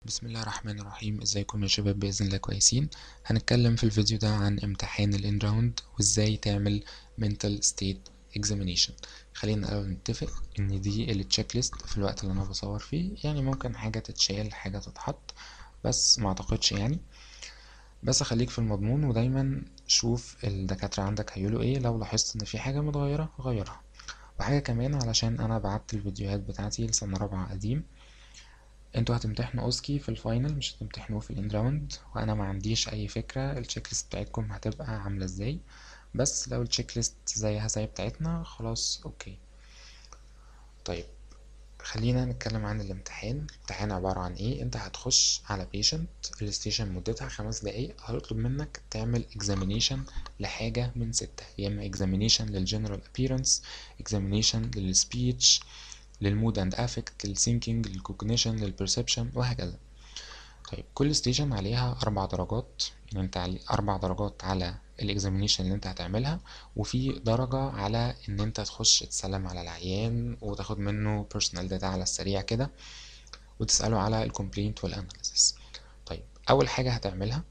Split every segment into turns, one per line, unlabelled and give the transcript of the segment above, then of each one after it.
بسم الله الرحمن الرحيم ازيكم يا شباب باذن الله كويسين هنتكلم في الفيديو ده عن امتحان الان راوند وازاي تعمل mental state examination خلينا الاول نتفق ان دي التشيك ليست في الوقت اللي انا بصور فيه يعني ممكن حاجه تتشال حاجه تتحط بس ما اعتقدش يعني بس خليك في المضمون ودايما شوف الدكاتره عندك هيقولوا ايه لو لاحظت ان في حاجه متغيره غيرها وحاجه كمان علشان انا بعت الفيديوهات بتاعتي لسنه رابعه قديم انتوا هتمتحنوا اوسكي في الفاينل مش هتمتحنوه في الاند راوند وانا ما عنديش اي فكره التشيك ليست بتاعتكم هتبقى عامله ازاي بس لو التشيك ليست زيها زي بتاعتنا خلاص اوكي طيب خلينا نتكلم عن الامتحان الامتحان عبارة عن ايه انت هتخش على بيشنت الستيشن مدتها خمس دقايق هيطلب منك تعمل examination لحاجة من ستة يا اما examination للجنرال appearance examination للسبيتش للمود اند افكت للثينكينج للكوجنيشن للبرسبشن وهكذا طيب كل ستيشن عليها اربع درجات يعني انت علي اربع درجات على الاكزامينيشن اللي انت هتعملها وفي درجة على ان انت تخش تسلم على العيان وتاخد منه بيرسونال داتا على السريع كده وتسأله على الكومبلينت والاناليسيس طيب اول حاجة هتعملها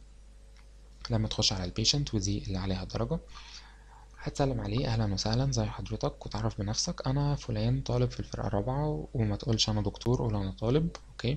لما تخش على البيشنت ودي اللي عليها درجة هتسلم عليه اهلا وسهلا زي حضرتك وتعرف بنفسك انا فلان طالب في الفرقه الرابعه وما تقولش انا دكتور قول انا طالب اوكي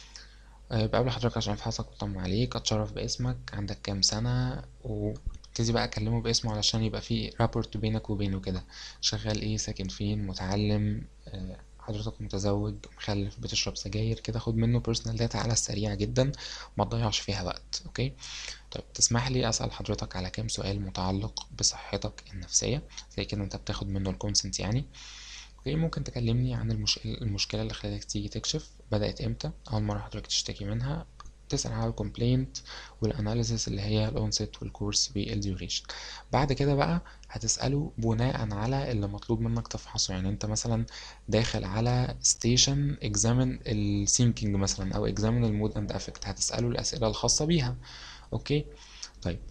بقابل حضرتك عشان افحصك واطمن عليك اتشرف باسمك عندك كام سنه وابتدي بقى اكلمه باسمه علشان يبقى في رابورت بينك وبينه كده شغال ايه ساكن فين متعلم حضرتك متزوج مخلف بتشرب سجاير كده خد منه بيرسونال داتا على السريع جدا ما تضيعش فيها وقت اوكي طيب تسمح لي اسال حضرتك على كام سؤال متعلق بصحتك النفسيه زي كده انت بتاخد منه الكونسنت يعني اوكي ممكن تكلمني عن المش... المشكله اللي خلتك تيجي تكشف بدات امتى اول مره حضرتك تشتكي منها تسأل على الكومبلينت والاناليسيس اللي هي الاونست والكورس والديوريشن بعد كده بقى هتسأله بناء على اللي مطلوب منك تفحصه يعني انت مثلا داخل على ستيشن اكزامن الثينكينج مثلا او اكزامن المود اند افكت هتسأله الاسئله الخاصه بيها اوكي طيب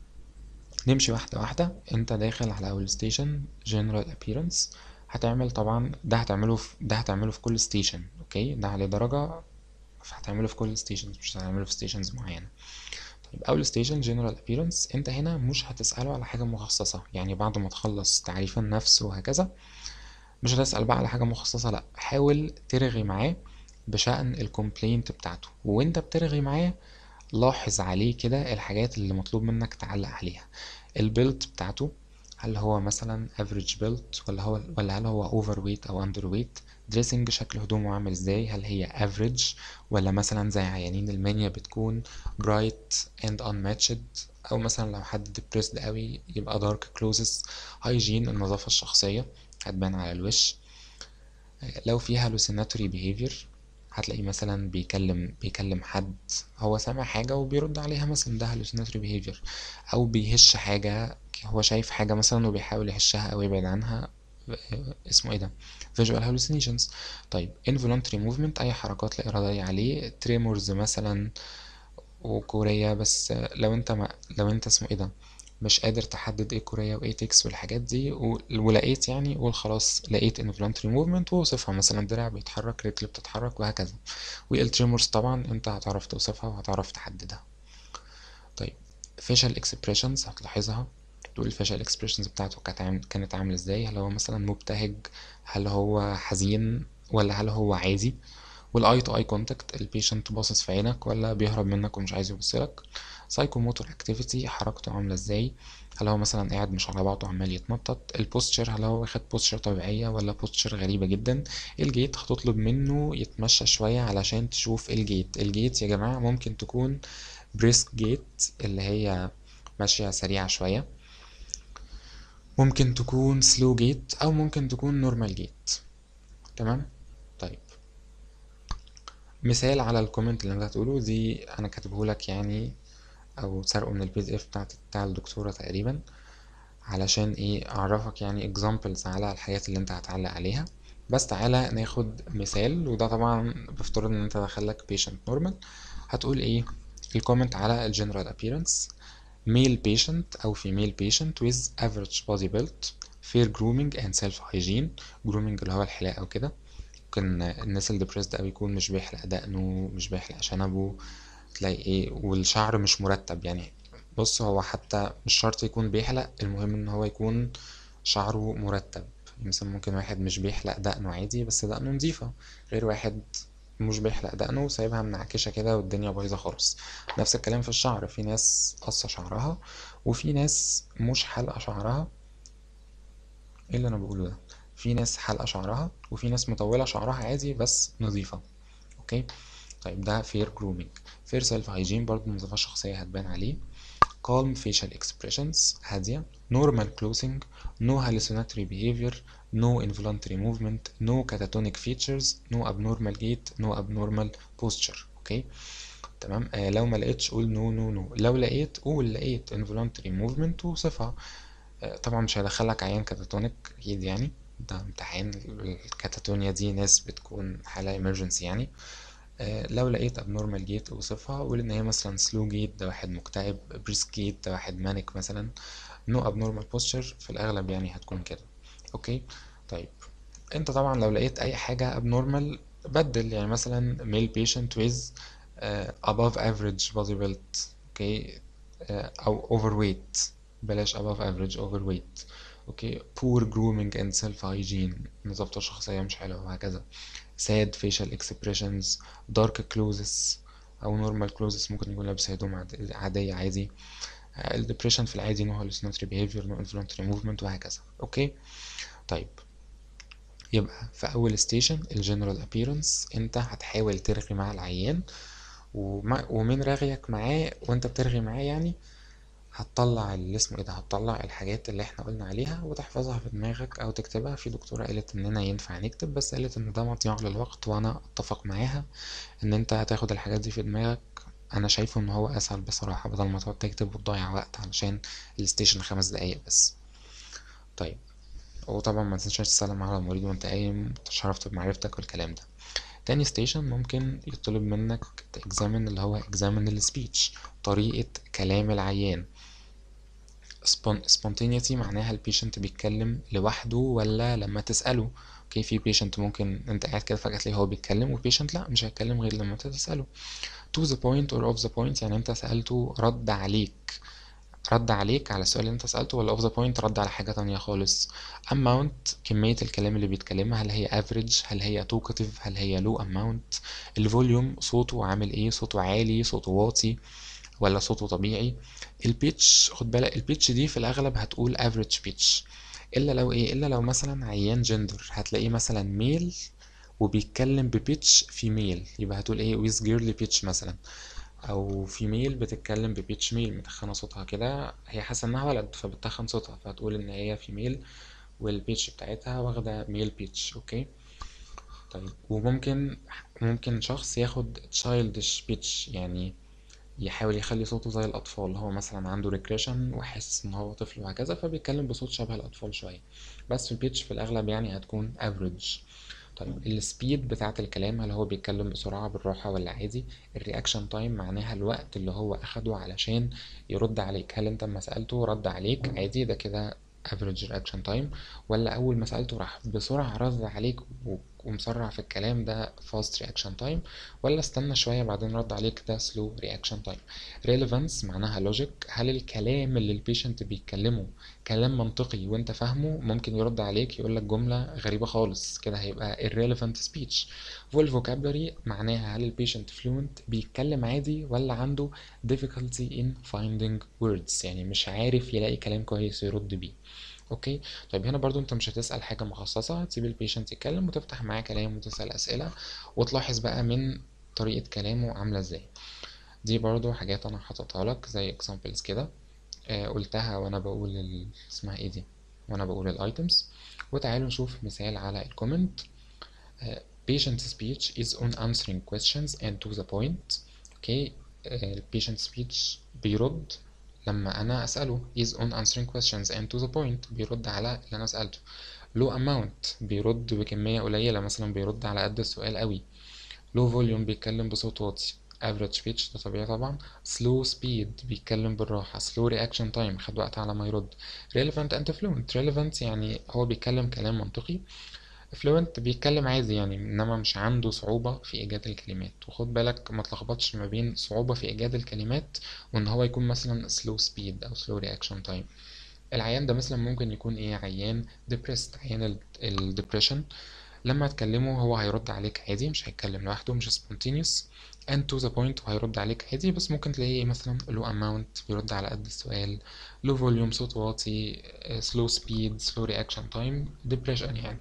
نمشي واحده واحده انت داخل على اول ستيشن جنرال ابييرنس هتعمل طبعا ده هتعمله في ده هتعمله في كل ستيشن اوكي ده عليه درجه فهتعمله في كل ستيشنز مش هتعمله في ستيشنز معينه طيب اول ستيشن جنرال ابييرنس انت هنا مش هتساله على حاجه مخصصه يعني بعد ما تخلص تعريف النفس وهكذا مش هتسال بقى على حاجه مخصصه لا حاول ترغي معاه بشأن الكومبلينت بتاعته وانت بترغي معاه لاحظ عليه كده الحاجات اللي مطلوب منك تعلق عليها البيلت بتاعته هل هو مثلا افريج بيلت ولا هو ولا هل هو اوفر ويت او اندر ويت دريسنج شكل هدومه عامل ازاي هل هي افريج ولا مثلا زي عيانين المانيا بتكون برايت اند unmatched او مثلا لو حد depressed قوي يبقى دارك كلوزز هايجين النظافه الشخصيه هتبان على الوش لو في hallucinatory behavior هتلاقيه مثلا بيكلم بيكلم حد هو سامع حاجة وبيرد عليها مثلا ده hallucinatory behavior أو بيهش حاجة هو شايف حاجة مثلا وبيحاول يهشها أو يبعد عنها اسمه ايه ده visual hallucinations طيب involuntary movement أي حركات لا إرادية عليه tremors مثلا وكوريا بس لو انت ما لو انت اسمه ايه ده مش قادر تحدد ايه كوريا وايه تكس والحاجات دي ولقيت يعني قول خلاص لقيت involuntary movement ووصفها مثلا دراع بيتحرك رجل بتتحرك وهكذا والتريمورز طبعا انت هتعرف توصفها وهتعرف تحددها طيب facial expressions هتلاحظها تقول الفيشل expressions بتاعته كانت كانت عامله ازاي هل هو مثلا مبتهج هل هو حزين ولا هل هو عادي والاي تو اي كونتاكت البيشنت باصص في عينك ولا بيهرب منك ومش عايز يبصلك سايكوموتور اكتيفيتي حركته عامله ازاي هل هو مثلا قاعد مش على بعضه عمال يتنطط البوستشر هل هو واخد بوستشر طبيعيه ولا بوستشر غريبه جدا الجيت هتطلب منه يتمشى شويه علشان تشوف الجيت الجيت يا جماعه ممكن تكون بريسك جيت اللي هي ماشيه سريعه شويه ممكن تكون سلو جيت او ممكن تكون نورمال جيت تمام طيب مثال على الكومنت اللي انت هتقوله دي انا كاتبه لك يعني او سرقه من البي دي اف بتاعت بتاع الدكتوره تقريبا علشان ايه اعرفك يعني examples على الحاجات اللي انت هتعلق عليها بس تعالى ناخد مثال وده طبعا بفترض ان انت دخلك patient normal هتقول ايه الكومنت على الجنرال appearance male patient أو female patient with average body build fair grooming and self hygiene grooming اللي هو الحلاقة وكده ممكن الناس اللي depressed أوي يكون مش بيحلق دقنه مش بيحلق شنبه تلاقي ايه والشعر مش مرتب يعني بص هو حتى مش شرط يكون بيحلق المهم ان هو يكون شعره مرتب مثلا ممكن واحد مش بيحلق دقنه عادي بس دقنه نظيفة غير واحد مش بيحلق دقنه وسايبها منعكشة كده والدنيا بايظة خالص نفس الكلام في الشعر في ناس قصة شعرها وفي ناس مش حلقة شعرها ايه اللي انا بقوله ده في ناس حلقة شعرها وفي ناس مطولة شعرها عادي بس نظيفة اوكي طيب ده fair grooming fair self hygiene برضه النظافة الشخصية هتبان عليه calm facial expressions هادية normal clothing no hallucinatory behavior no involuntary movement no catatonic features no abnormal gait no abnormal posture اوكي تمام آه لو ما لقيتش قول نو نو نو لو لقيت قول لقيت involuntary movement وصفها آه طبعا مش هيدخلك عيان كاتاتونيك اكيد يعني ده امتحان الكاتاتونيا دي ناس بتكون حالة emergency يعني آه لو لقيت abnormal gait اوصفها قول ان هي مثلا slow gait ده واحد مكتئب brisk gait ده واحد مانك مثلا no abnormal posture في الاغلب يعني هتكون كده اوكي طيب انت طبعا لو لقيت اي حاجة abnormal بدل يعني مثلا male patient with uh, above average body build اوكي uh, او overweight بلاش above average overweight اوكي poor grooming and self hygiene نظافته الشخصية مش حلوة وهكذا sad facial expressions dark clothes او normal clothes ممكن يكون لابس هدوم عادية عادي الدبريشن في العادي no hallucinatory behavior no involuntary movement وهكذا اوكي طيب يبقى في اول ستيشن الجنرال appearance انت هتحاول ترغي مع العيان وما ومن رغيك معاه وانت بترغي معاه يعني هتطلع اللي اسمه ايه ده هتطلع الحاجات اللي احنا قلنا عليها وتحفظها في دماغك او تكتبها في دكتورة قالت اننا ينفع نكتب بس قالت ان ده مضيع للوقت وانا اتفق معاها ان انت هتاخد الحاجات دي في دماغك انا شايفه ان هو اسهل بصراحة بدل ما تقعد تكتب وتضيع وقت علشان الستيشن خمس دقايق بس طيب وطبعا ما تنساش تسلم على المريض وانت قايم تشرفت بمعرفتك والكلام ده تاني ستيشن ممكن يطلب منك تexamine اللي هو examine السبيتش طريقة كلام العيان spontaneity معناها البيشنت بيتكلم لوحده ولا لما تسأله اوكي في بيشنت ممكن انت قاعد كده فجأة تلاقيه هو بيتكلم وبيشنت لا مش هيتكلم غير لما انت تسأله to the point or off the point يعني انت سألته رد عليك رد عليك على السؤال اللي انت سألته ولا off the point رد على حاجة تانية خالص amount كمية الكلام اللي بيتكلمها هل هي average هل هي talkative هل هي low amount الفوليوم صوته عامل ايه صوته عالي صوته واطي ولا صوته طبيعي البيتش خد بالك البيتش دي في الاغلب هتقول average pitch الا لو ايه الا لو مثلا عيان جندر هتلاقيه مثلا ميل وبيتكلم ببيتش فيميل يبقى هتقول ايه with girly pitch مثلا او فيميل بتتكلم ببيتش ميل متخنه صوتها كده هي حاسه انها ولد فبتخن صوتها فهتقول ان هي فيميل والبيتش بتاعتها واخده ميل بيتش اوكي طيب وممكن ممكن شخص ياخد childish pitch يعني يحاول يخلي صوته زي الأطفال هو مثلا عنده ريكريشن وحاسس إن هو طفل وهكذا فبيتكلم بصوت شبه الأطفال شوية بس البيتش في الأغلب يعني هتكون average طيب السبيد بتاعة الكلام هل هو بيتكلم بسرعة بالراحة ولا عادي الرياكشن تايم معناها الوقت اللي هو أخده علشان يرد عليك هل أنت لما سألته رد عليك عادي ده كده average reaction time ولا أول ما سألته راح بسرعة رد عليك ومسرع في الكلام ده fast reaction time ولا استنى شوية بعدين رد عليك ده slow reaction time relevance معناها logic هل الكلام اللي البيشنت بيتكلمه كلام منطقي وانت فاهمه ممكن يرد عليك يقولك جملة غريبة خالص كده هيبقى irrelevant speech والفوكابلري معناها هل البيشنت fluent بيتكلم عادي ولا عنده difficulty in finding words يعني مش عارف يلاقي كلام كويس يرد بيه اوكي طيب هنا برضو انت مش هتسأل حاجة مخصصة هتسيب البيشنت يتكلم وتفتح معاه كلام وتسأل أسئلة وتلاحظ بقى من طريقة كلامه عاملة ازاي دي برضو حاجات انا حاططها لك زي examples كده آه قلتها وانا بقول ال... اسمها ايه دي وانا بقول الايتمز وتعالوا نشوف مثال على الكومنت آه patient speech is on answering questions and to the point اوكي آه patient speech بيرد لما انا اساله is on answering questions and to the point بيرد على اللي انا سالته low amount بيرد بكميه قليله مثلا بيرد على قد السؤال قوي low volume بيتكلم بصوت واطي average speech ده طبيعي طبعا slow speed بيتكلم بالراحه slow reaction time خد وقت على ما يرد relevant and fluent relevant يعني هو بيتكلم كلام منطقي fluent بيتكلم عادي يعني انما مش عنده صعوبة في ايجاد الكلمات وخد بالك ما تلخبطش ما بين صعوبة في ايجاد الكلمات وان هو يكون مثلا slow speed او slow reaction time العيان ده مثلا ممكن يكون ايه عيان depressed عيان ال depression لما تكلمه هو هيرد عليك عادي مش هيتكلم لوحده مش spontaneous and to the point وهيرد عليك عادي بس ممكن تلاقيه مثلا low amount بيرد على قد السؤال low volume صوت واطي slow speed slow reaction time depression يعني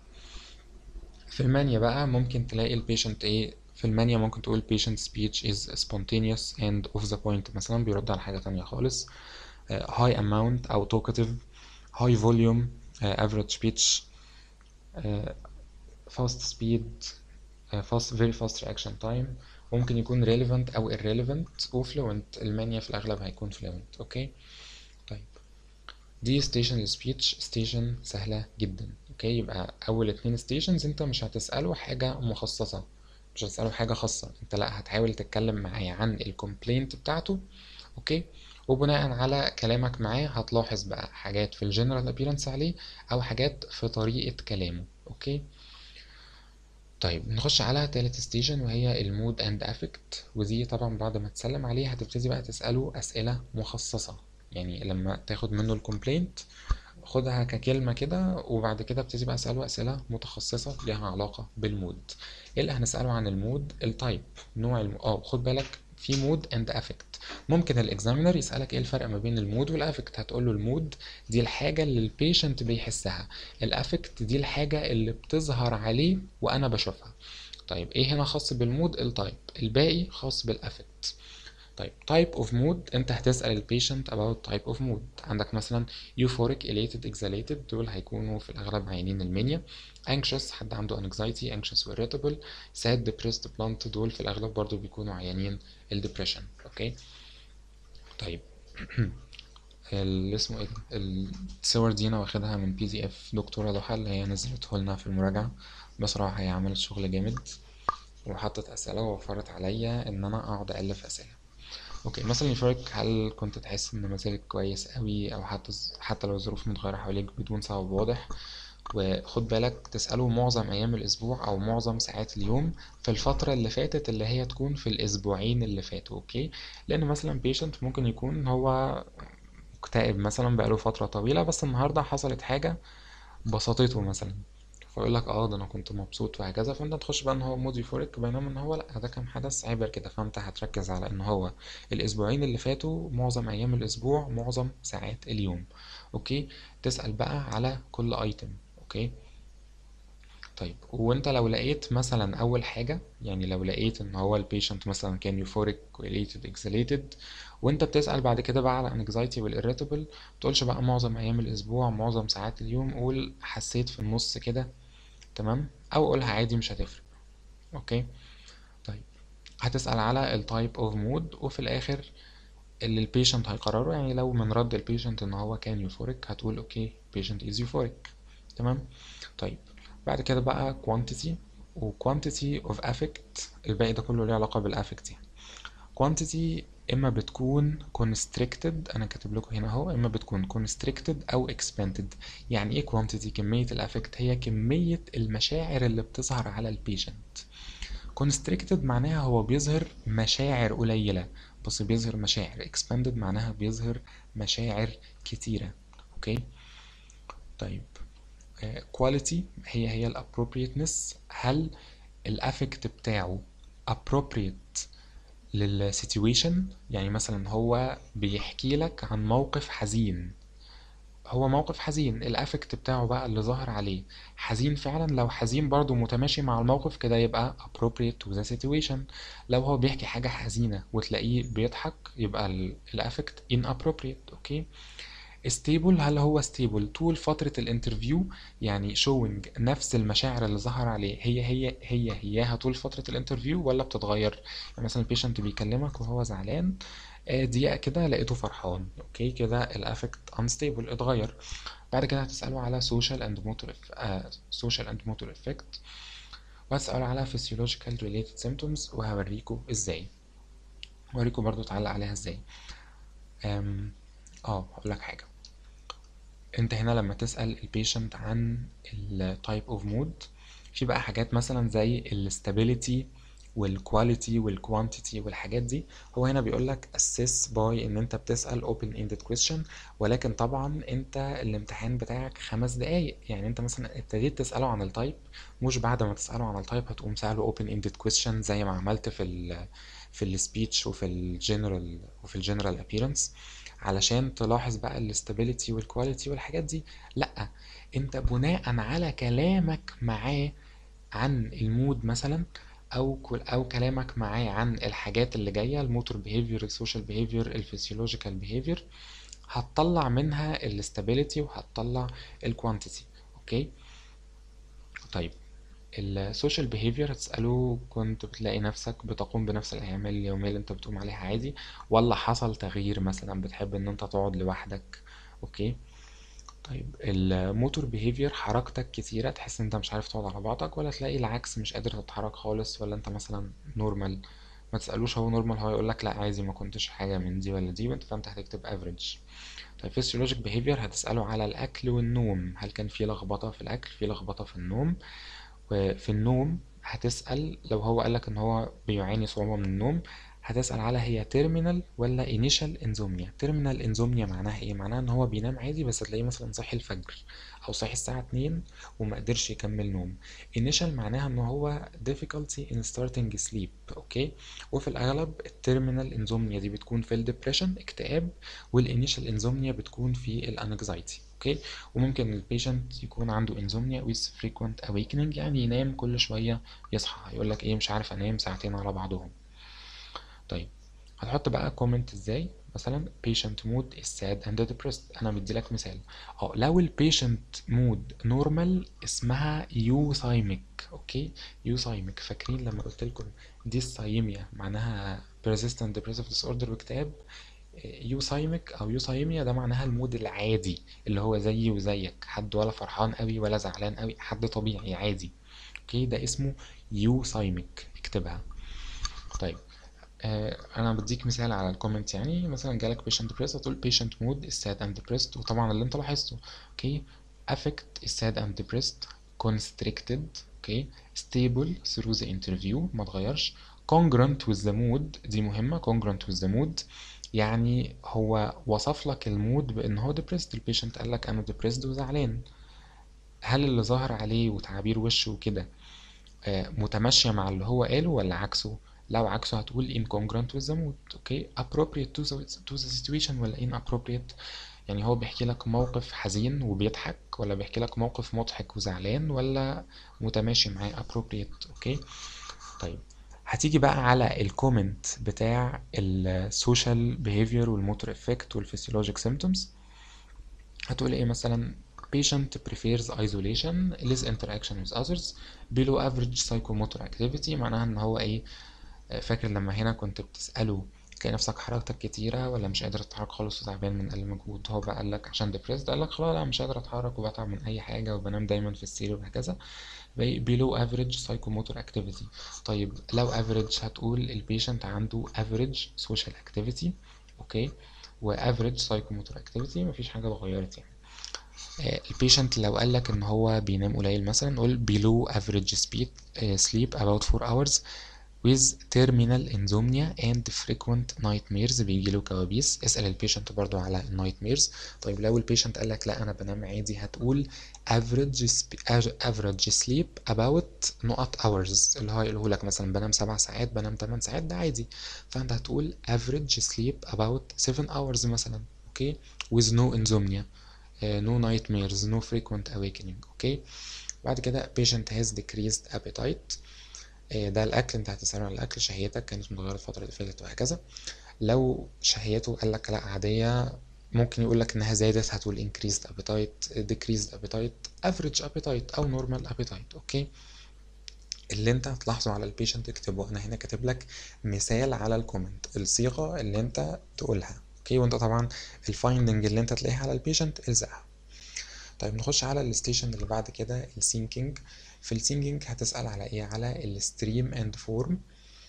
في المانيا بقى ممكن تلاقي البيشنت ايه في المانيا ممكن تقول patient speech is spontaneous and off the point مثلا بيرد على حاجة تانية خالص uh, high amount أو talkative high volume uh, average pitch uh, fast speed uh, fast very fast reaction time ممكن يكون relevant أو irrelevant و fluent المانيا في الأغلب هيكون fluent أوكي طيب دي ستيشن السبيتش ستيشن سهلة جدا اوكي يبقى اول اتنين ستيشنز انت مش هتسأله حاجة مخصصة مش هتسأله حاجة خاصة انت لا هتحاول تتكلم معاه عن الكومبلينت بتاعته اوكي وبناء على كلامك معاه هتلاحظ بقى حاجات في الجنرال ابيرنس عليه او حاجات في طريقة كلامه اوكي طيب نخش على تالت ستيشن وهي المود اند افكت ودي طبعا بعد ما تسلم عليه هتبتدي بقى تسأله اسئلة مخصصة يعني لما تاخد منه الكومبلينت خدها ككلمة كده وبعد كده ابتدي بقى اسأله أسئلة متخصصة ليها علاقة بالمود ايه اللي هنسأله عن المود التايب نوع الم... اه خد بالك في مود اند افكت ممكن الاكزامينر يسألك ايه الفرق ما بين المود والافكت هتقول له المود دي الحاجة اللي البيشنت بيحسها الافكت دي الحاجة اللي بتظهر عليه وانا بشوفها طيب ايه هنا خاص بالمود التايب الباقي خاص بالافكت طيب type of mood انت هتسأل البيشنت about type of mood عندك مثلا euphoric elated exhalated دول هيكونوا في الأغلب عيانين المانيا anxious حد عنده anxiety anxious و irritable sad depressed blunt دول في الأغلب برضو بيكونوا عيانين الدبريشن اوكي طيب اللي اسمه ايه الصور دي انا واخدها من بي دي اف دكتورة ضحى اللي هي نزلته لنا في المراجعة بصراحة هي عملت شغل جامد وحطت أسئلة ووفرت عليا إن أنا أقعد ألف أسئلة اوكي مثلا يفرق هل كنت تحس ان مزاجك كويس قوي او حتى حتى لو الظروف متغيره حواليك بدون سبب واضح وخد بالك تسأله معظم أيام الأسبوع أو معظم ساعات اليوم في الفترة اللي فاتت اللي هي تكون في الأسبوعين اللي فاتوا أوكي لأن مثلا بيشنت ممكن يكون هو مكتئب مثلا بقاله فترة طويلة بس النهاردة حصلت حاجة بسطته مثلا فيقول لك اه ده انا كنت مبسوط وهكذا فانت تخش بقى ان هو مود يفورك بينما ان هو لا ده كان حدث عابر كده فانت هتركز على ان هو الاسبوعين اللي فاتوا معظم ايام الاسبوع معظم ساعات اليوم اوكي تسأل بقى على كل ايتم اوكي طيب وانت لو لقيت مثلا اول حاجة يعني لو لقيت ان هو البيشنت مثلا كان يوفوريك elated exhalated وانت بتسأل بعد كده بقى على anxiety والirritable متقولش بقى معظم ايام الاسبوع معظم ساعات اليوم قول حسيت في النص كده تمام او قولها عادي مش هتفرق اوكي طيب هتسأل على التايب اوف مود وفي الاخر اللي البيشنت هيقرره يعني لو من رد البيشنت ان هو كان يوفوريك هتقول اوكي patient is euphoric تمام طيب بعد كده بقى quantity و quantity of affect الباقي ده كله ليه علاقة بالافكت يعني quantity اما بتكون constricted انا كاتب لكم هنا اهو اما بتكون constricted او expanded يعني ايه quantity كمية الافكت هي كمية المشاعر اللي بتظهر على البيشنت constricted معناها هو بيظهر مشاعر قليلة بس بيظهر مشاعر expanded معناها بيظهر مشاعر كتيرة اوكي طيب quality هي هي ال appropriateness هل الافكت بتاعه appropriate للسيتويشن يعني مثلا هو بيحكي لك عن موقف حزين هو موقف حزين الافكت بتاعه بقى اللي ظهر عليه حزين فعلا لو حزين برضو متماشي مع الموقف كده يبقى appropriate to the situation لو هو بيحكي حاجة حزينة وتلاقيه بيضحك يبقى الافكت inappropriate اوكي stable هل هو stable طول فترة الانترفيو يعني showing نفس المشاعر اللي ظهر عليه هي هي هي هياها طول فترة الانترفيو ولا بتتغير يعني مثلا البيشنت بيكلمك وهو زعلان دقيقة كده لقيته فرحان اوكي كده الافكت unstable اتغير بعد كده هتسأله على social and motor uh, social and motor effect وهتسأله على physiological related symptoms وهوريكوا ازاي هوريكوا برضو تعلق عليها ازاي اه هقول لك حاجة انت هنا لما تسأل البيشنت عن التايب اوف مود في بقى حاجات مثلا زي الاستابيليتي والكواليتي والكوانتيتي والحاجات دي هو هنا بيقول لك assess by ان انت بتسأل open ended question ولكن طبعا انت الامتحان بتاعك خمس دقايق يعني انت مثلا ابتديت تسأله عن التايب مش بعد ما تسأله عن التايب هتقوم سأله open ended question زي ما عملت في ال في السبيتش وفي الجنرال وفي الجنرال appearance علشان تلاحظ بقى الاستابيليتي والكواليتي والحاجات دي لا انت بناء على كلامك معاه عن المود مثلا او كل او كلامك معاه عن الحاجات اللي جايه الموتور بيهيفير السوشيال بيهيفير الفسيولوجيكال بيهيفير هتطلع منها الاستابيليتي وهتطلع الكوانتيتي اوكي طيب السوشيال بيهيفير هتسأله كنت بتلاقي نفسك بتقوم بنفس الأعمال اليومية اللي انت بتقوم عليها عادي ولا حصل تغيير مثلا بتحب ان انت تقعد لوحدك اوكي طيب الموتور بيهيفير حركتك كتيرة تحس ان انت مش عارف تقعد على بعضك ولا تلاقي العكس مش قادر تتحرك خالص ولا انت مثلا نورمال ما تسألوش هو نورمال هو يقولك لا عادي ما كنتش حاجة من دي ولا دي فانت هتكتب افريج طيب فيسيولوجيك بيهيفير هتسأله على الأكل والنوم هل كان في لخبطة في الأكل في لخبطة في النوم وفي النوم هتسأل لو هو قالك ان هو بيعاني صعوبة من النوم هتسأل على هي تيرمينال ولا انيشال انزومنيا تيرمينال انزومنيا معناها ايه معناها ان هو بينام عادي بس تلاقيه مثلا صاحي الفجر او صاحي الساعة 2 وما قدرش يكمل نوم انيشال معناها ان هو difficulty in starting sleep اوكي وفي الاغلب التيرمينال انزومنيا دي بتكون في الدبريشن اكتئاب والانيشال انزومنيا بتكون في الانكزايتي اوكي وممكن البيشنت يكون عنده انزومنيا with frequent awakening يعني ينام كل شوية يصحى يقول لك ايه مش عارف انام ساعتين على بعضهم طيب هتحط بقى كومنت ازاي مثلا patient mood is sad and depressed انا مدي لك مثال اه لو البيشنت مود نورمال اسمها يوثايميك اوكي يوثايميك فاكرين لما قلت لكم دي السايميا معناها persistent depressive disorder واكتئاب يوثايميك او يوثايميا ده معناها المود العادي اللي هو زيي وزيك حد ولا فرحان قوي ولا زعلان قوي حد طبيعي عادي اوكي ده اسمه يوثايميك اكتبها طيب آه انا بديك مثال على الكومنت يعني مثلا جالك patient depressed هتقول patient mood is sad and depressed وطبعا اللي انت لاحظته اوكي affect is sad and depressed constricted اوكي stable through the interview ما اتغيرش congruent with the mood دي مهمة congruent with the mood يعني هو وصف لك المود بان هو depressed البيشنت قال لك انا depressed وزعلان هل اللي ظاهر عليه وتعابير وشه وكده آه متماشية مع اللي هو قاله ولا عكسه لو عكسه هتقول incongruent with the mood اوكي appropriate to the, to the situation ولا inappropriate يعني هو بيحكي لك موقف حزين وبيضحك ولا بيحكي لك موقف مضحك وزعلان ولا متماشي معاه appropriate اوكي طيب هتيجي بقى على الكومنت بتاع السوشيال بيهيفير والموتور افكت والفسيولوجيك سيمبتومز هتقول ايه مثلا patient prefers isolation less interaction with others below average psychomotor activity معناها ان هو ايه فاكر لما هنا كنت بتسأله تلاقي نفسك حركتك كتيرة ولا مش قادر تتحرك خالص وتعبان من أقل مجهود هو بقى قالك عشان ديبريسد قالك خلاص لا مش قادر أتحرك وبتعب من أي حاجة وبنام دايما في السرير وهكذا below average psychomotor activity طيب لو average هتقول البيشنت عنده average social activity اوكي و average psychomotor activity مفيش حاجة اتغيرت يعني البيشنت لو قالك ان هو بينام قليل مثلا نقول below average speed sleep about 4 hours with terminal insomnia and frequent nightmares بيجيله كوابيس اسأل البيشنت برضو على nightmares طيب لو البيشنت قالك لا أنا بنام عادي هتقول average, average sleep about نقط hours اللي هو يقوله لك مثلا بنام سبع ساعات بنام تمن ساعات ده عادي فأنت هتقول average sleep about 7 hours مثلا اوكي with no insomnia uh, no nightmares no frequent awakening اوكي بعد كده patient has decreased appetite ده الاكل انت هتسأله عن الاكل شهيتك كانت متغيرة الفترة اللي فاتت وهكذا لو شهيته قال لك لا عادية ممكن يقول لك انها زادت هتقول increased appetite decreased appetite average appetite او normal appetite اوكي اللي انت هتلاحظه على البيشنت اكتبه انا هنا كاتب لك مثال على الكومنت الصيغة اللي انت تقولها اوكي وانت طبعا الفايندنج اللي انت تلاقيها على البيشنت الزقها طيب نخش على الستيشن اللي بعد كده السينكينج في السينكينج هتسأل على ايه على الستريم اند فورم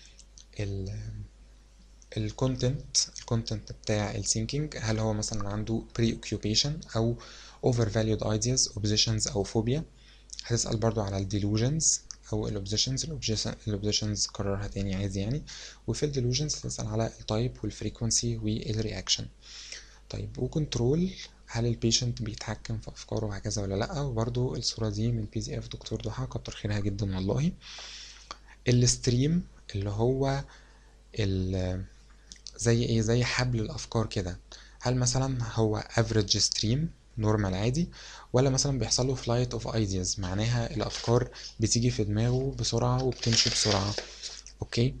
الكونتنت الكونتنت بتاع السينكينج هل هو مثلا عنده preoccupation او overvalued ideas oppositions او phobia هتسأل برضو على الديلوجنز او الاوبزيشنز الاوبزيشنز كررها تاني عادي يعني وفي الديلوجنز هتسأل على التايب والفريكونسي والرياكشن طيب وكنترول هل البيشنت بيتحكم في افكاره وهكذا ولا لا وبرضو الصورة دي من بي دي اف دكتور ضحى كتر خيرها جدا والله الستريم اللي هو ال زي ايه زي حبل الافكار كده هل مثلا هو افريج ستريم نورمال عادي ولا مثلا بيحصل له فلايت اوف ايدياز معناها الافكار بتيجي في دماغه بسرعه وبتمشي بسرعه اوكي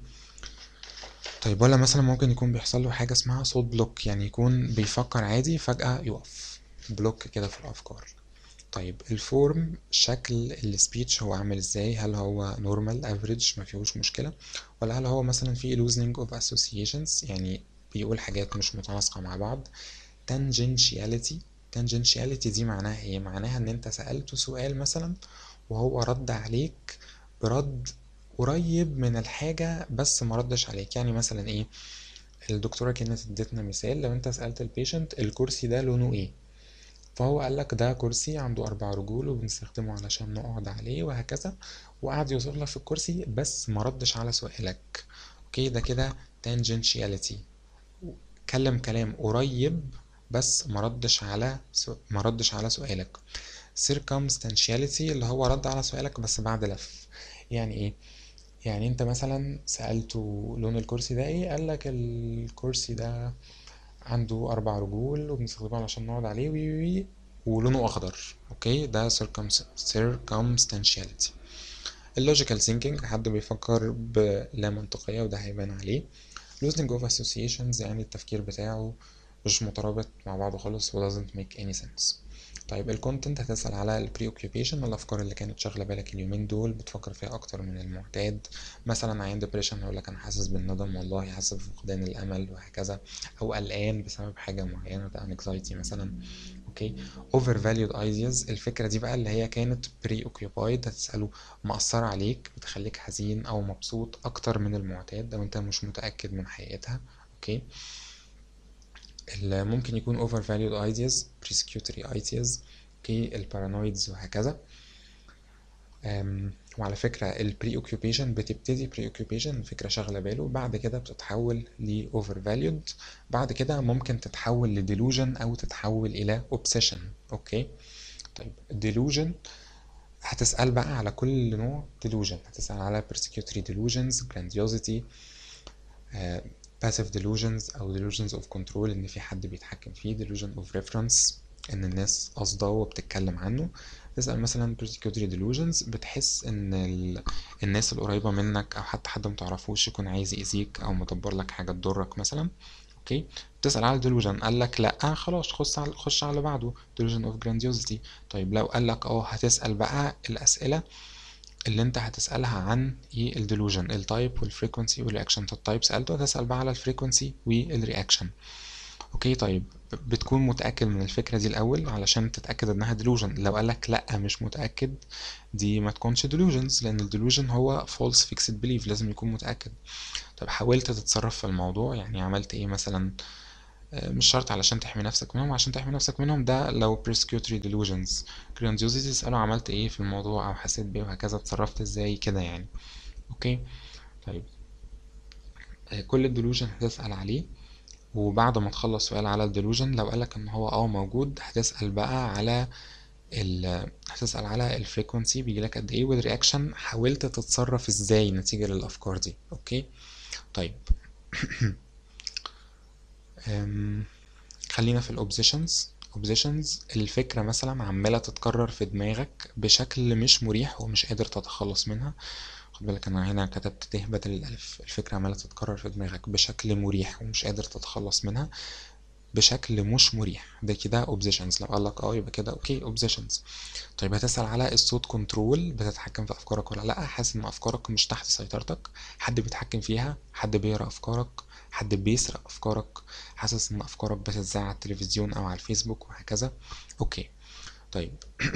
طيب ولا مثلا ممكن يكون بيحصل له حاجه اسمها صوت بلوك يعني يكون بيفكر عادي فجاه يقف بلوك كده في الافكار طيب الفورم شكل السبيتش هو عامل ازاي هل هو نورمال افريج ما فيهوش مشكله ولا هل هو مثلا في loosening of associations يعني بيقول حاجات مش متناسقه مع بعض tangentiality tangentiality دي معناها ايه معناها ان انت سألته سؤال مثلا وهو رد عليك برد قريب من الحاجة بس ما ردش عليك يعني مثلا ايه الدكتورة كانت ادتنا مثال لو انت سألت البيشنت الكرسي ده لونه ايه فهو قال لك ده كرسي عنده اربع رجول وبنستخدمه علشان نقعد عليه وهكذا وقعد يوصف لك في الكرسي بس ما ردش على سؤالك اوكي ده كده tangentiality كلم كلام قريب بس ما ردش على سو... ما ردش على سؤالك circumstantiality اللي هو رد على سؤالك بس بعد لف يعني ايه يعني انت مثلا سألته لون الكرسي ده ايه قال لك الكرسي ده عنده اربع رجول وبنستخدمه علشان نقعد عليه وي وي ولونه اخضر اوكي ده circumstantiality اللوجيكال ثينكينج حد بيفكر بلا منطقية وده هيبان عليه losing of associations يعني التفكير بتاعه مش مترابط مع بعضه خالص و doesn't make any sense طيب الكونتنت هتسأل على ال preoccupation الأفكار اللي كانت شاغلة بالك اليومين دول بتفكر فيها أكتر من المعتاد مثلا عين depression هيقول لك أنا حاسس بالندم والله حاسس بفقدان الأمل وهكذا أو قلقان بسبب حاجة معينة ده anxiety مثلا اوكي over valued ideas الفكرة دي بقى اللي هي كانت preoccupied هتسأله مأثرة عليك بتخليك حزين أو مبسوط أكتر من المعتاد لو أنت مش متأكد من حقيقتها اوكي اللي ممكن يكون over valued ideas persecutory ideas اوكي البارانويدز وهكذا أم، وعلى فكرة ال preoccupation بتبتدي preoccupation فكرة شاغلة باله بعد كده بتتحول ل over valued بعد كده ممكن تتحول ل delusion أو تتحول إلى obsession أوكي طيب delusion هتسأل بقى على كل نوع delusion هتسأل على persecutory delusions grandiosity آه، passive delusions أو delusions of control إن في حد بيتحكم فيه delusion of reference إن الناس قصده وبتتكلم عنه تسأل مثلا persecutory delusions بتحس إن ال... الناس القريبة منك أو حتى حد متعرفوش يكون عايز يأذيك أو مدبر لك حاجة تضرك مثلا اوكي تسأل على delusion قال لك لا خلاص خش على خش على اللي بعده delusion of grandiosity طيب لو قال لك اه هتسأل بقى الأسئلة اللي انت هتسألها عن ايه الديلوجن التايب والفريكونسي والرياكشن التايب سألته هتسأل بقى على الفريكونسي والرياكشن اوكي طيب بتكون متأكد من الفكرة دي الأول علشان تتأكد انها delusion لو قالك لأ مش متأكد دي ما تكونش delusions لأن الديلوجن هو false fixed belief لازم يكون متأكد طب حاولت تتصرف في الموضوع يعني عملت ايه مثلا آه، مش شرط علشان تحمي نفسك منهم عشان تحمي نفسك منهم ده لو persecutory delusions grandiosity تسأله عملت ايه في الموضوع او حسيت بيه وهكذا اتصرفت ازاي كده يعني اوكي طيب آه، كل الديلوجن هتسأل عليه وبعد ما تخلص سؤال على الديلوجن لو قالك ان هو اه موجود هتسأل بقى على ال هتسأل على الفريكونسي بيجيلك قد ايه والرياكشن حاولت تتصرف ازاي نتيجة للأفكار دي اوكي طيب أم، خلينا في الاوبزيشنز اوبزيشنز الفكرة مثلا عمالة تتكرر في دماغك بشكل مش مريح ومش قادر تتخلص منها خد بالك انا هنا كتبت ت بدل الالف الفكرة عمالة تتكرر في دماغك بشكل مريح ومش قادر تتخلص منها بشكل مش مريح ده كده اوبزيشنز لو قالك اه يبقى كده اوكي اوبزيشنز طيب هتسأل على الصوت كنترول بتتحكم في افكارك ولا لا حاسس ان افكارك مش تحت سيطرتك حد بيتحكم فيها حد بيقرا افكارك حد بيسرق افكارك حاسس ان افكارك بتتذاع على التلفزيون او على الفيسبوك وهكذا اوكي طيب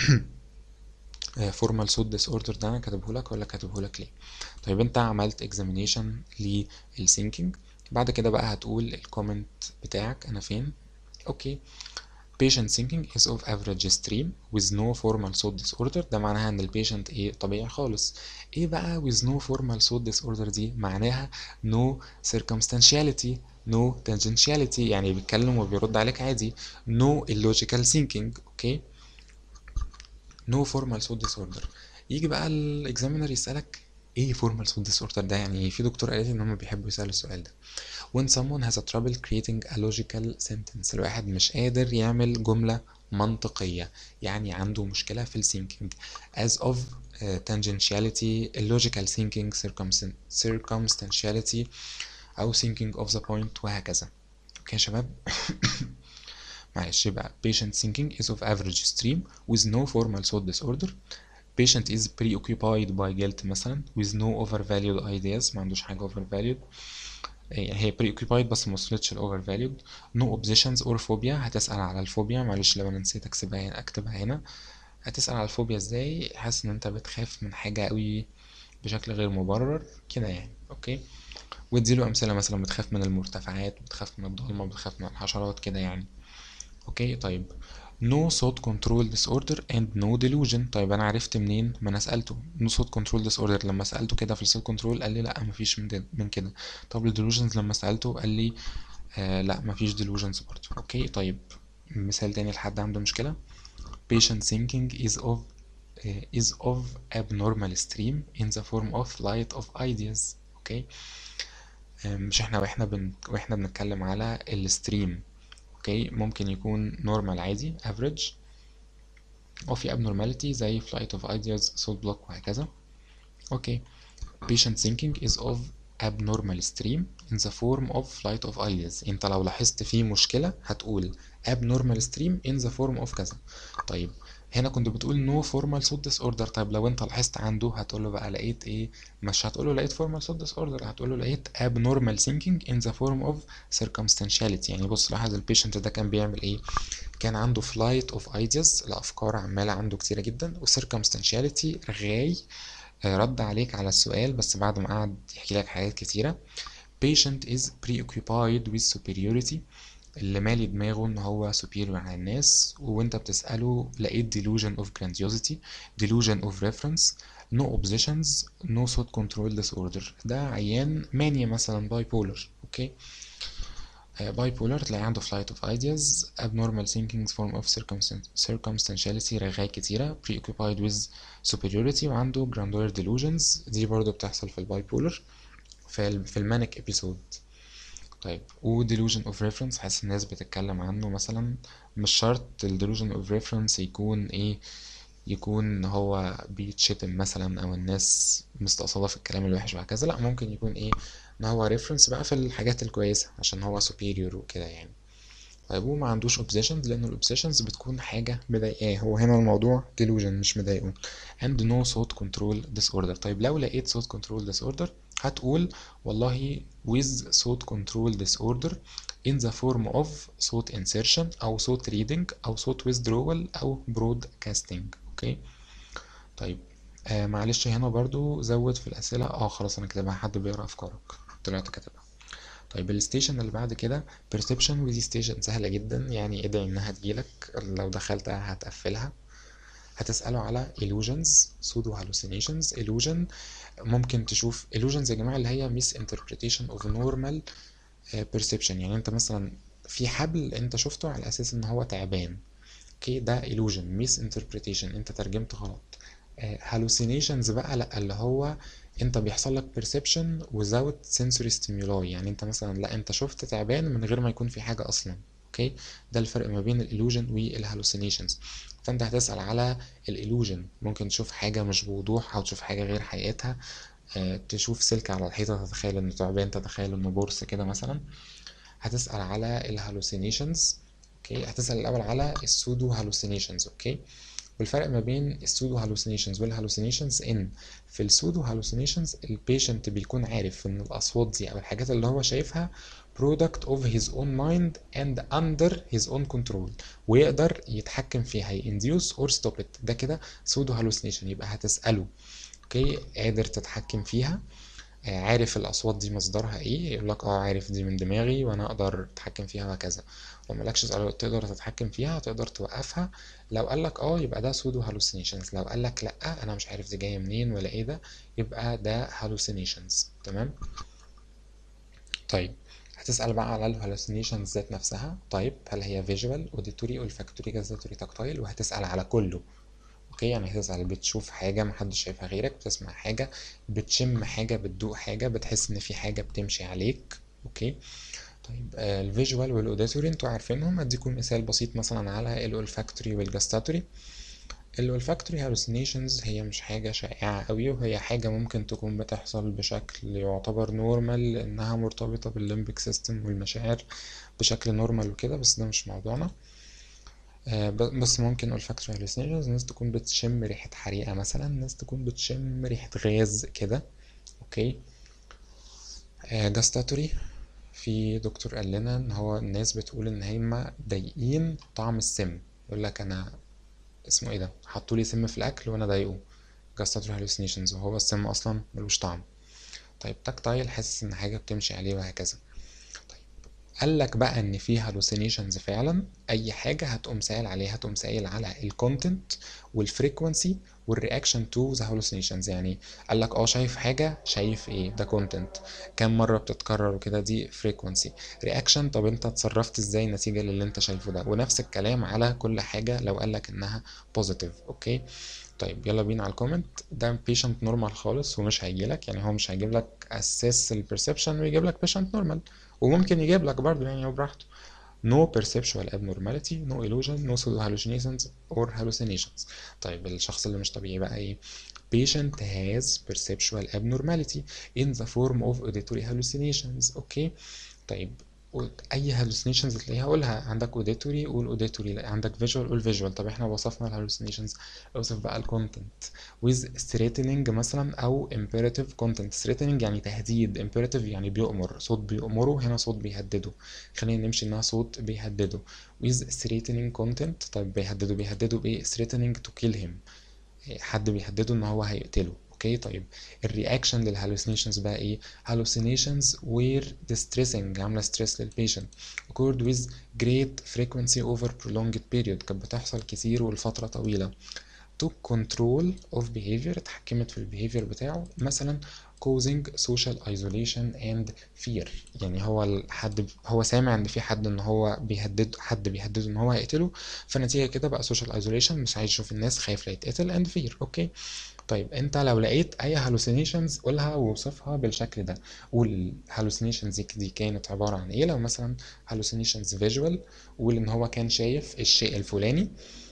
فورمال صوت ديس اوردر ده انا كاتبهولك ولا كاتبهولك ليه طيب انت عملت اكزامينيشن للسينكينج بعد كده بقى هتقول الكومنت بتاعك انا فين اوكي patient thinking is of average stream with no formal thought disorder ده معناها ان البيشنت ايه طبيعي خالص ايه بقى with no formal thought disorder دي معناها no circumstantiality no tangentiality يعني بيتكلم وبيرد عليك عادي no illogical thinking اوكي no formal thought disorder يجي بقى الاكزامينر يسألك ايه formal thought disorder ده يعني في دكتور قالت ان هم بيحبوا يسألوا السؤال ده when someone has a trouble creating a logical sentence الواحد مش قادر يعمل جملة منطقية يعني عنده مشكلة في الثينكينج as of uh, tangentiality illogical thinking circumstan- circumstantiality أو thinking of the point وهكذا اوكي يا شباب معلش يبقى patient thinking is of average stream with no formal thought disorder patient is preoccupied by guilt مثلا with no overvalued ideas ما عندوش حاجة overvalued يعني هي preoccupied بس ما وصلتش ل overvalued no obsessions or phobia هتسأل على الفوبيا معلش لو انا نسيت اكتبها هنا اكتبها هنا هتسأل على الفوبيا ازاي حاسس ان انت بتخاف من حاجة قوي بشكل غير مبرر كده يعني اوكي وتديله امثلة مثلا بتخاف من المرتفعات بتخاف من الضلمة بتخاف من الحشرات كده يعني اوكي طيب no thought control disorder and no delusion طيب انا عرفت منين ما انا سالته no thought control disorder لما سالته كده في السيل كنترول قال لي لا مفيش من, ده- من كده طب الديلوجنز لما سالته قال لي آه لا مفيش delusions برضه اوكي طيب مثال تاني لحد عنده مشكله patient thinking is of uh, is of abnormal stream in the form of light of ideas اوكي آه، مش احنا واحنا بن... واحنا بنتكلم على الستريم اوكي ممكن يكون نورمال عادي افريج او في abnormality زي flight of ideas thought block وهكذا اوكي patient thinking is of abnormal stream in the form of flight of ideas انت لو لاحظت في مشكلة هتقول abnormal stream in the form of كذا طيب هنا كنت بتقول no formal thought disorder طيب لو انت لاحظت عنده هتقول له بقى لقيت ايه مش هتقول له لقيت formal thought disorder هتقول له لقيت abnormal thinking in the form of circumstantiality يعني بص لاحظ البيشنت ده كان بيعمل ايه كان عنده flight of ideas الافكار عمالة عنده كتيرة جدا و circumstantiality رغاي آه، رد عليك على السؤال بس بعد ما قعد يحكي لك حاجات كتيرة patient is preoccupied with superiority اللي مالي دماغه ان هو superior على الناس وانت بتسأله لقيت delusion of grandiosity delusion of reference no obsessions no thought control disorder ده عيان مانيا مثلا bipolar اوكي باي بولر تلاقي عنده flight of ideas abnormal thinking form of circumstan- circumstantiality رغاية كتيرة preoccupied with superiority وعنده grandeur delusions دي برضه بتحصل في الباي بولر في ال في المانيك ابيسود طيب و delusion of reference حاسس الناس بتتكلم عنه مثلا مش شرط ال delusion of reference يكون ايه يكون هو بيتشتم مثلا او الناس مستقصدة في الكلام الوحش وهكذا لا ممكن يكون ايه ان هو ريفرنس بقى في الحاجات الكويسة عشان هو superior وكده يعني طيب هو ما عندوش obsessions لان الاوبسيشنز بتكون حاجة مضايقاه هو هنا الموضوع delusion مش مضايقه and no thought control disorder طيب لو لقيت thought control disorder هتقول والله with thought control disorder in the form of thought insertion او thought reading او thought withdrawal او broadcasting اوكي طيب آه معلش هنا برضو زود في الأسئلة اه خلاص أنا كاتبها حد بيقرأ أفكارك طلعت كاتبها طيب الستيشن اللي بعد كده perception ودي ستيشن سهلة جدا يعني ادعي إنها تجيلك لو دخلتها هتقفلها هتسأله على illusions pseudo hallucinations illusion ممكن تشوف illusions يا جماعة اللي هي misinterpretation of normal آه، perception يعني انت مثلا في حبل انت شفته على اساس ان هو تعبان اوكي ده illusion misinterpretation انت ترجمت غلط آه، hallucinations بقى لا اللي هو انت بيحصل لك perception without sensory stimuli يعني انت مثلا لا انت شفت تعبان من غير ما يكون في حاجة اصلا اوكي ده الفرق ما بين الillusion والhallucinations فانت هتسأل على الillusion ممكن تشوف حاجة مش بوضوح او تشوف حاجة غير حقيقتها آه، تشوف سلك على الحيطة تتخيل انه تعبان تتخيل انه بورس كده مثلا هتسأل على الهالوسينيشنز اوكي هتسأل الأول على السودو هالوسينيشنز اوكي والفرق ما بين السودو هالوسينيشنز والهالوسينيشنز ان في السودو هالوسينيشنز البيشنت بيكون عارف ان الأصوات دي أو الحاجات اللي هو شايفها product of his own mind and under his own control ويقدر يتحكم فيها ي induce or stop it ده كده سودو هالوسينيشن يبقى هتسأله اوكي قادر تتحكم فيها آه، عارف الاصوات دي مصدرها ايه يقول لك اه عارف دي من دماغي وانا اقدر اتحكم فيها وهكذا لو مالكش تقدر تتحكم فيها تقدر توقفها لو قال لك اه يبقى ده سودو هالوسينيشنز لو قال لك لا انا مش عارف دي جايه منين ولا ايه ده يبقى ده هالوسينيشنز تمام طيب هتسأل بقى على الهالوسينيشنز ذات نفسها طيب هل هي فيجوال اوديتوري olfactory جازاتوري تاكتايل وهتسأل على كله اوكي يعني هتسأل بتشوف حاجة محدش شايفها غيرك بتسمع حاجة بتشم حاجة بتدوق حاجة بتحس ان في حاجة بتمشي عليك اوكي طيب آه الفيجوال والاوديتوري انتوا عارفينهم اديكم مثال بسيط مثلا على الاولفاكتوري والجاستاتوري الولفاكتوري هالوسينيشنز هي مش حاجة شائعة قوي وهي حاجة ممكن تكون بتحصل بشكل يعتبر نورمال لأنها مرتبطة بالليمبيك سيستم والمشاعر بشكل نورمال وكده بس ده مش موضوعنا آه بس ممكن olfactory hallucinations ناس تكون بتشم ريحة حريقة مثلا ناس تكون بتشم ريحة غاز كده اوكي آه جاستاتوري في دكتور قال لنا ان هو الناس بتقول ان هما ضايقين طعم السم يقول لك انا اسمه ايه ده حطوا لي سم في الاكل وانا ضايقه جاستاتوري هالوسينيشنز وهو السم اصلا ملوش طعم طيب تاكتايل حاسس ان حاجه بتمشي عليه وهكذا طيب قال لك بقى ان في هالوسينيشنز فعلا اي حاجه هتقوم سائل عليها هتقوم سائل على الكونتنت والفريكونسي والرياكشن تو ذا هالوسينيشنز يعني قال لك اه شايف حاجه شايف ايه ده كونتنت كام مره بتتكرر وكده دي فريكونسي رياكشن طب انت اتصرفت ازاي نتيجه للي انت شايفه ده ونفس الكلام على كل حاجه لو قال لك انها بوزيتيف اوكي طيب يلا بينا على الكومنت ده بيشنت نورمال خالص ومش هيجي لك يعني هو مش هيجيب لك اساس البرسبشن ويجيب لك بيشنت نورمال وممكن يجيب لك برضه يعني هو براحته no perceptual abnormality no illusion no pseudo hallucinations or hallucinations طيب الشخص اللي مش طبيعي بقى ايه patient has perceptual abnormality in the form of auditory hallucinations اوكي طيب اي hallucinations تلاقيها قولها عندك auditory قول auditory عندك visual قول visual طب احنا وصفنا الهالوسينيشنز اوصف بقى الكونتنت with threatening مثلا او imperative content threatening يعني تهديد imperative يعني بيؤمر صوت بيؤمره هنا صوت بيهدده خلينا نمشي انها صوت بيهدده with threatening content طيب بيهدده بيهدده بايه threatening to kill him حد بيهدده ان هو هيقتله اوكي طيب الرياكشن للهالوسينيشنز بقى ايه hallucinations were distressing عامله ستريس للبيشنت occurred with great frequency over prolonged period كانت بتحصل كتير ولفتره طويله to control of behavior اتحكمت في البيهيفير بتاعه مثلا causing social isolation and fear يعني هو حد هو سامع ان في حد ان هو بيهدد حد بيهدده ان هو هيقتله فنتيجه كده بقى social isolation مش عايز يشوف الناس خايف لا يتقتل and fear اوكي طيب انت لو لقيت اي هالوسينيشنز قولها ووصفها بالشكل ده قول الهالوسينيشنز دي كانت عباره عن ايه لو مثلا هالوسينيشنز فيجوال قول ان هو كان شايف الشيء الفلاني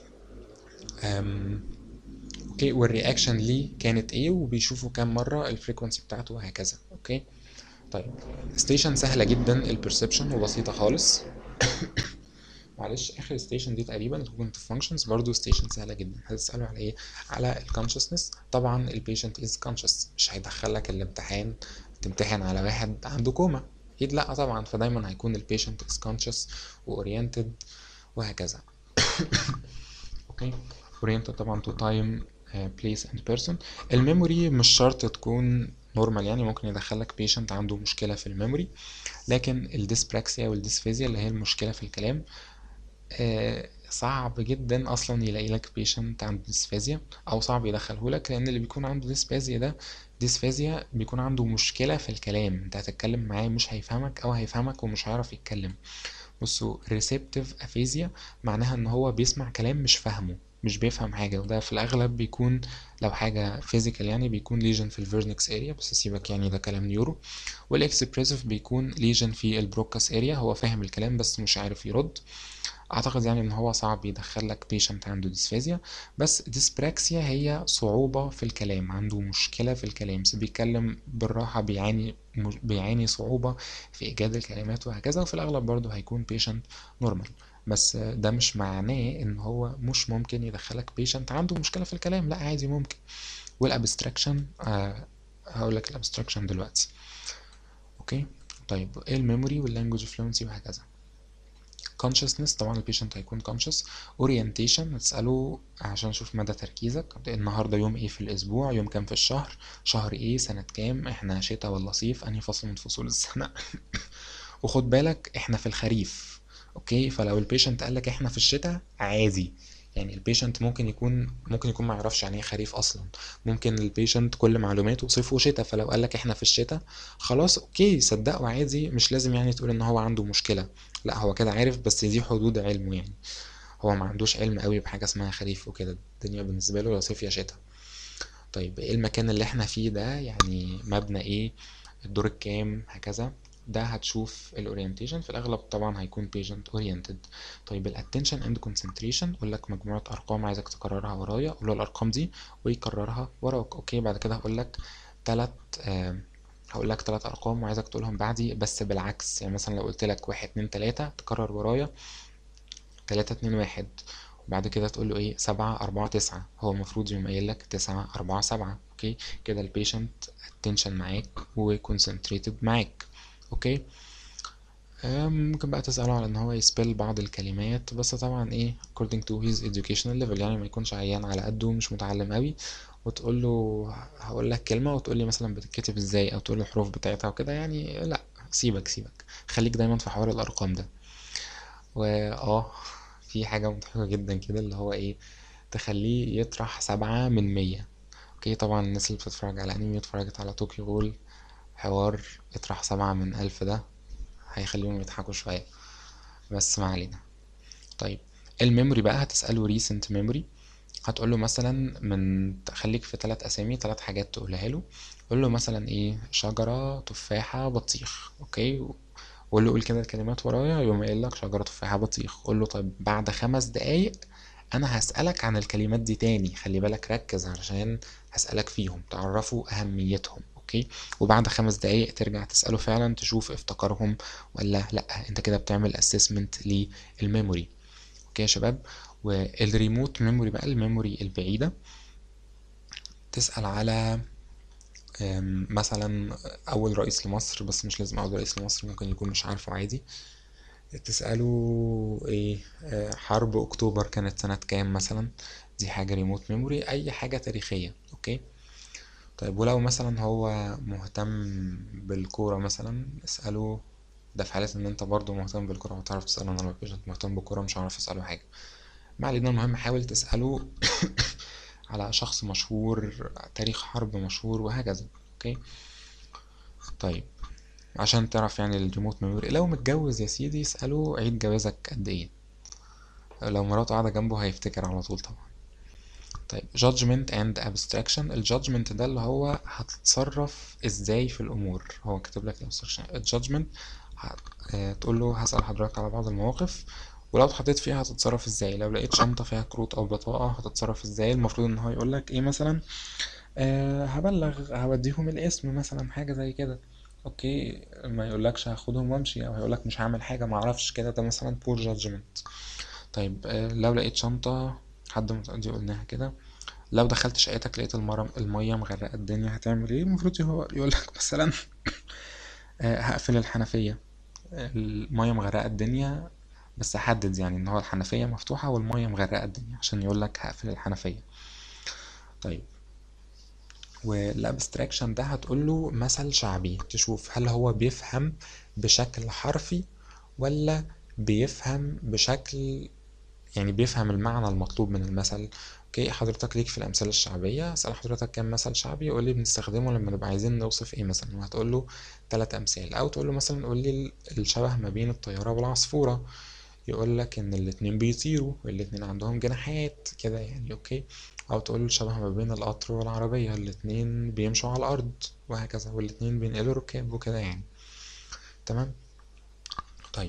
اوكي والرياكشن ليه كانت ايه وبيشوفوا كام مره الفريكونسي بتاعته وهكذا اوكي طيب ستيشن سهله جدا البرسبشن وبسيطه خالص معلش اخر ستيشن دي تقريبا الكوجنيتيف فانكشنز برضو ستيشن سهله جدا هتسالوا على ايه على الكونشسنس طبعا البيشنت از كونشس مش هيدخلك الامتحان تمتحن على واحد عنده كوما اكيد لا طبعا فدايما هيكون البيشنت از كونشس واورينتد وهكذا اوكي اورينتد طبعا تو تايم بليس اند بيرسون الميموري مش شرط تكون نورمال يعني ممكن يدخلك بيشنت عنده مشكله في الميموري لكن الديسبراكسيا والديسفيزيا اللي هي المشكله في الكلام آه صعب جدا اصلا يلاقي لك بيشنت عنده ديسفازيا او صعب يدخله لك لان اللي بيكون عنده ديسفازيا ده ديسفازيا بيكون عنده مشكله في الكلام انت هتتكلم معاه مش هيفهمك او هيفهمك ومش هيعرف يتكلم بصوا ريسبتيف افيزيا معناها ان هو بيسمع كلام مش فاهمه مش بيفهم حاجة وده في الأغلب بيكون لو حاجة فيزيكال يعني بيكون ليجن في الفيرنكس اريا بس سيبك يعني ده كلام نيورو والاكسبريسيف بيكون ليجن في البروكاس اريا هو فاهم الكلام بس مش عارف يرد اعتقد يعني ان هو صعب يدخلك بيشنت عنده ديسفازيا بس ديسبراكسيا هي صعوبة في الكلام عنده مشكلة في الكلام بس بيتكلم بالراحة بيعاني بيعاني صعوبة في ايجاد الكلمات وهكذا وفي الاغلب برضه هيكون بيشنت نورمال بس ده مش معناه ان هو مش ممكن يدخلك بيشنت عنده مشكله في الكلام لا عادي ممكن والابستراكشن آه هقول لك الابستراكشن دلوقتي اوكي طيب ايه الميموري واللانجوج فلونسي وهكذا consciousness طبعا البيشنت هيكون conscious orientation هتسأله عشان اشوف مدى تركيزك النهارده يوم ايه في الاسبوع يوم كام في الشهر شهر ايه سنة كام احنا شتاء ولا صيف انهي فصل من فصول السنة وخد بالك احنا في الخريف اوكي فلو البيشنت قالك احنا في الشتاء عادي يعني البيشنت ممكن يكون ممكن يكون ما يعرفش يعني ايه خريف اصلا ممكن البيشنت كل معلوماته صيف وشتاء فلو قالك احنا في الشتاء خلاص اوكي صدقه عادي مش لازم يعني تقول ان هو عنده مشكله لا هو كده عارف بس دي حدود علمه يعني هو ما عندوش علم قوي بحاجه اسمها خريف وكده الدنيا بالنسبه له يا صيف يا شتاء طيب ايه المكان اللي احنا فيه ده يعني مبنى ايه الدور الكام هكذا ده هتشوف الاورينتيشن في الاغلب طبعا هيكون patient oriented طيب الاتنشن اند concentration اقول لك مجموعه ارقام عايزك تكررها ورايا اقول له الارقام دي ويكررها وراك اوكي بعد كده هقول لك ثلاث آه هقول لك ثلاث ارقام وعايزك تقولهم بعدي بس بالعكس يعني مثلا لو قلت لك واحد اتنين تلاتة تكرر ورايا تلاتة اتنين واحد وبعد كده تقول له ايه سبعة أربعة تسعة هو المفروض يقوم قايل لك تسعة أربعة سبعة اوكي كده البيشنت attention معاك وكونسنتريتد معاك اوكي ممكن بقى تسأله على ان هو يسبل بعض الكلمات بس طبعا ايه according to his educational level يعني ما يكونش عيان على قده مش متعلم قوي وتقول له هقول لك كلمة وتقول لي مثلا بتتكتب ازاي او تقول له الحروف بتاعتها وكده يعني لا سيبك سيبك خليك دايما في حوار الارقام ده واه في حاجة مضحكة جدا كده اللي هو ايه تخليه يطرح سبعة من مية اوكي طبعا الناس اللي بتتفرج على انمي اتفرجت على طوكيو غول حوار اطرح سبعة من ألف ده هيخليهم يضحكوا شوية بس ما علينا طيب الميموري بقى هتسأله recent memory هتقول له مثلا من خليك في ثلاث أسامي ثلاث حاجات تقولها له قول له مثلا ايه شجرة تفاحة بطيخ اوكي وقول له قول كده الكلمات ورايا يقوم قايل لك شجرة تفاحة بطيخ قول له طيب بعد خمس دقايق انا هسألك عن الكلمات دي تاني خلي بالك ركز علشان هسألك فيهم تعرفوا أهميتهم اوكي وبعد خمس دقايق ترجع تسأله فعلا تشوف افتكرهم ولا لا انت كده بتعمل اسسمنت للميموري اوكي يا شباب والريموت ميموري بقى الميموري البعيدة تسأل على مثلا اول رئيس لمصر بس مش لازم اول رئيس لمصر ممكن يكون مش عارفه عادي تسأله ايه حرب اكتوبر كانت سنة كام مثلا دي حاجة ريموت ميموري اي حاجة تاريخية اوكي طيب ولو مثلا هو مهتم بالكورة مثلا اسأله ده في حالة ان انت برضو مهتم بالكورة هتعرف تسأله انا لو بيشنت مهتم بالكورة مش هعرف اسأله حاجة ما علينا المهم حاول تسأله على شخص مشهور تاريخ حرب مشهور وهكذا اوكي طيب عشان تعرف يعني الريموت ميموري لو متجوز يا سيدي اسأله عيد جوازك قد ايه لو مراته قاعدة جنبه هيفتكر على طول طبعا طيب judgment and abstraction الجادجمنت ده اللي هو هتتصرف ازاي في الامور هو كاتب لك الجادجمنت تقول له هسأل حضرتك على بعض المواقف ولو اتحطيت فيها هتتصرف ازاي لو لقيت شنطة فيها كروت او بطاقة هتتصرف ازاي المفروض ان هو يقول لك ايه مثلا أه هبلغ هوديهم الاسم مثلا حاجة زي كده اوكي ما يقولكش هاخدهم وامشي او هيقولك مش هعمل حاجة معرفش كده ده مثلا poor judgment طيب أه لو لقيت شنطة حد متقضي قلناها كده لو دخلت شقتك لقيت المرة المية مغرقة الدنيا هتعمل ايه المفروض هو يقولك مثلا أه هقفل الحنفية المية مغرقة الدنيا بس احدد يعني ان هو الحنفية مفتوحة والمية مغرقة الدنيا عشان يقولك هقفل الحنفية طيب والابستراكشن ده هتقوله مثل شعبي تشوف هل هو بيفهم بشكل حرفي ولا بيفهم بشكل يعني بيفهم المعنى المطلوب من المثل اوكي حضرتك ليك في الامثال الشعبيه اسال حضرتك كام مثل شعبي يقول لي بنستخدمه لما نبقى عايزين نوصف ايه مثلا وهتقول له ثلاث امثال او تقول له مثلا قول لي الشبه ما بين الطياره والعصفوره يقول لك ان الاتنين بيطيروا والاتنين عندهم جناحات كده يعني اوكي او تقول له الشبه ما بين القطر والعربيه الاتنين بيمشوا على الارض وهكذا والاتنين بينقلوا ركاب وكده يعني تمام طيب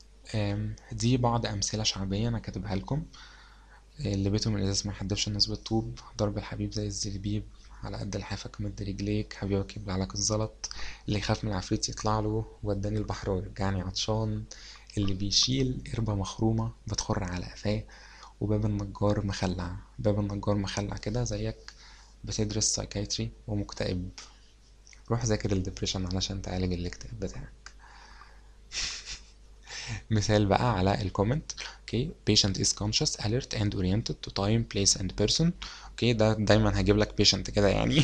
دي بعض امثله شعبيه انا كاتبها لكم اللي بيته من الازاز ما يحدفش الناس بالطوب ضرب الحبيب زي الزلبيب على قد لحافك مد رجليك حبيبك يبلع لك الزلط اللي يخاف من العفريت يطلع له وداني البحر ورجعني عطشان اللي بيشيل قربة مخرومة بتخر على قفاه وباب النجار مخلع باب النجار مخلع كده زيك بتدرس سايكايتري ومكتئب روح ذاكر الدبريشن علشان تعالج الاكتئاب بتاعك مثال بقى على الكومنت اوكي patient is conscious alert and oriented to time place and person اوكي ده دايما هجيب لك patient كده يعني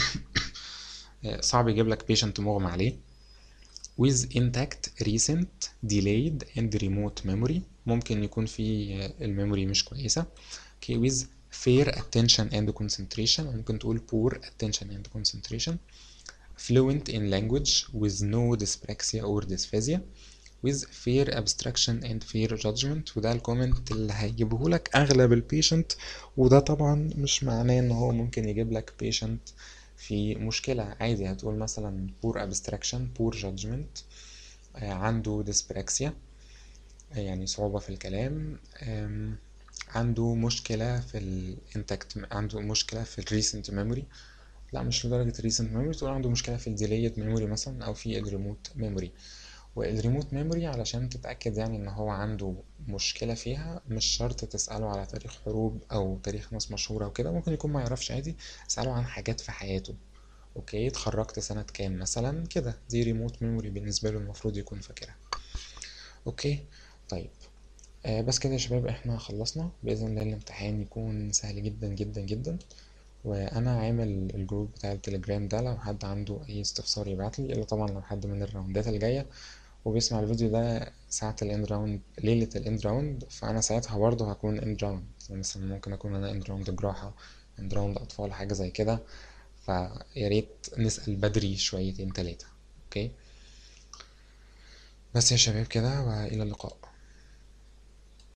صعب يجيب لك patient مغمى عليه with intact recent delayed and remote memory ممكن يكون في الميموري مش كويسة اوكي with fair attention and concentration ممكن تقول poor attention and concentration fluent in language with no dyspraxia or dysphasia with fair abstraction and fair judgment وده الكومنت اللي هيجيبه لك اغلب البيشنت وده طبعا مش معناه ان هو ممكن يجيب لك بيشنت في مشكلة عادي هتقول مثلا poor abstraction poor judgment عنده dyspraxia يعني صعوبة في الكلام عنده مشكلة في الانتكت عنده مشكلة في الريسنت ميموري لا مش لدرجة الريسنت ميموري تقول عنده مشكلة في الديليت ميموري مثلا أو في الريموت ميموري والريموت ميموري علشان تتأكد يعني إن هو عنده مشكلة فيها مش شرط تسأله على تاريخ حروب أو تاريخ ناس مشهورة وكده ممكن يكون ما يعرفش عادي اسأله عن حاجات في حياته اوكي اتخرجت سنة كام مثلا كده دي ريموت ميموري بالنسبة له المفروض يكون فاكرها اوكي طيب آه بس كده يا شباب احنا خلصنا بإذن الله الامتحان يكون سهل جدا جدا جدا وانا عامل الجروب بتاع التليجرام ده لو حد عنده اي استفسار يبعتلي الا طبعا لو حد من الراوندات الجاية وبيسمع الفيديو ده ساعة الاند راوند ليلة الاند راوند فانا ساعتها برضه هكون اند راوند مثلا ممكن اكون انا اند راوند جراحة اند راوند اطفال حاجة زي كده فيا ريت نسأل بدري شويتين تلاتة اوكي بس يا شباب كده والى اللقاء